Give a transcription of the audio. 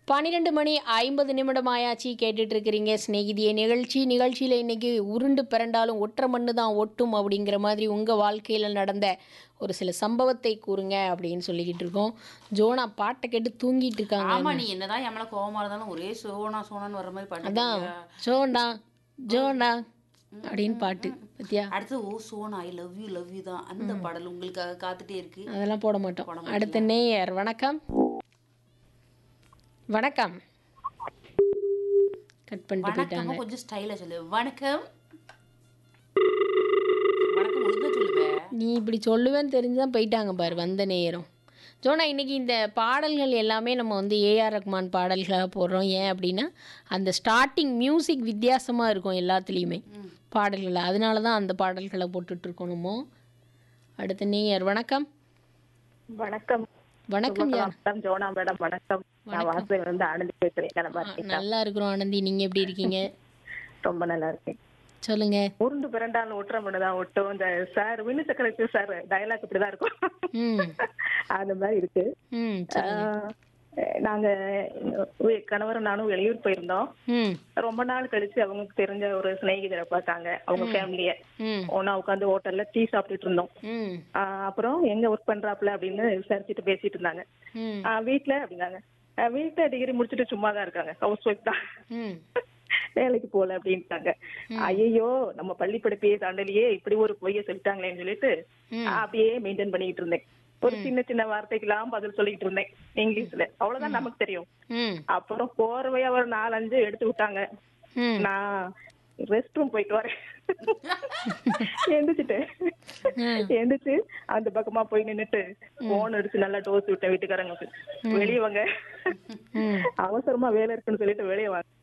பன்னிரெண்டு மணி ஐம்பது நிமிடம் ஆயாச்சு கேட்டுட்டு இருக்கிறீங்க சிநேகிதிய நிகழ்ச்சி நிகழ்ச்சியில் இன்னைக்கு உருண்டு பிறண்டாலும் ஒற்றை மண்ணு தான் ஒட்டும் அப்படிங்கிற மாதிரி உங்கள் வாழ்க்கையில் நடந்த ஒரு சில சம்பவத்தை கூறுங்க அப்படின்னு சொல்லிக்கிட்டு இருக்கோம் ஜோனா பாட்டை கேட்டு தூங்கிட்டு இருக்காங்க ஆமா நீ என்னதான் என் மேல கோவமா இருந்தாலும் ஒரே சோனா சோனான்னு வர்ற மாதிரி அதான் பாட்டு ஜோண்டா ஜோண்டா அப்படின்னு பாட்டு பத்தியா அடுத்து ஓ சோனா I love you love you தான் அந்த பாடல் உங்களுக்காக காத்துட்டே இருக்கு அதெல்லாம் போட மாட்டோம் அடுத்த நேயர் வணக்கம் வணக்கம் கட் பண்ணிட்டு போயிட்டாங்க வணக்கம் கொஞ்சம் ஸ்டைலா சொல்லு வணக்கம் வணக்கம் ஒழுங்கா சொல்லுவேன் நீ இப்படி சொல்லுவேன்னு தெரிஞ்சுதான் போயிட்டாங்க பாரு வந்த நேரம் ஜோனா இன்னைக்கு இந்த பாடல்கள் எல்லாமே நம்ம வந்து ஏஆர் ரஹ்மான் பாடல்களாக போடுறோம் ஏன் அப்படின்னா அந்த ஸ்டார்டிங் மியூசிக் வித்தியாசமாக இருக்கும் எல்லாத்துலேயுமே பாடல்கள் அதனால தான் அந்த பாடல்களை போட்டுட்ருக்கோம் நம்ம அடுத்த நேயர் வணக்கம் வணக்கம் வணக்கம் யார் வணக்கம் ஜோனா மேடம் வணக்கம் நான் வாசல் வந்து ஆனந்தி பேசுறேன் நல்லா இருக்கீங்க நல்லா இருக்கிறோம் ஆனந்தி நீங்கள் எப்படி இருக்கீங்க ரொம்ப நல்லா இருக்கேன் சொல்லுங்க உருண்டு பிறண்டாலும் ஒற்றை மண்ணுதான் ஒட்டும் இந்த சார் விண்ணு சக்கரத்து சார் டயலாக் இப்படிதான் இருக்கும் ம் அந்த மாதிரி இருக்கு ம் சொல்லுங்க ஆஹ் நாங்க எங்க கணவரும் நானும் வெளியூர் போயிருந்தோம் ம் ரொம்ப நாள் கழிச்சு அவங்களுக்கு தெரிஞ்ச ஒரு சிநேகிதரை பார்த்தாங்க அவங்க ஃபேமிலிய ம் ஒன்னா உட்காந்து ஹோட்டல்ல டீ சாப்பிட்டுட்டு இருந்தோம் ம் ஆஹ் அப்புறம் எங்க ஒர்க் பண்றாப்ல அப்படின்னு விசாரிச்சுட்டு பேசிட்டு இருந்தாங்க ம் ஆஹ் வீட்ல அப்படிங்காங்க ஆஹ் வீட்டுல டிகிரி முடிச்சுட்டு சும்மா தான் இருக்காங்க ஹவுஸ் ஒய்ஃப் தான் ம் வேலைக்கு போல அப்படின்ட்டாங்க ஐயோ நம்ம பள்ளி படிப்பையே தாண்டலையே இப்படி ஒரு பொய்ய சொல்லிட்டாங்களேன்னு சொல்லிட்டு அப்படியே மெயின்டைன் பண்ணிட்டு இருந்தேன் ஒரு சின்ன சின்ன வார்த்தைக்கெல்லாம் பதில் சொல்லிட்டு இருந்தேன் இங்கிலீஷ்ல அவ்வளவுதான் நமக்கு தெரியும் ம் அப்புறம் போர்வையா ஒரு நாலஞ்சு எடுத்து விட்டாங்க ம் நான் ரெஸ்ட் ரூம் போயிட்டு வரேன் எந்திரிச்சிட்டு எந்திரிச்சு அந்த பக்கமா போய் நின்னுட்டு போன் அடிச்சு நல்லா டோஸ் விட்டேன் வீட்டுக்காரங்களுக்கு வெளியே வாங்க ம் அவசரமா வேலை இருக்குன்னு சொல்லிட்டு வெளியே வாங்க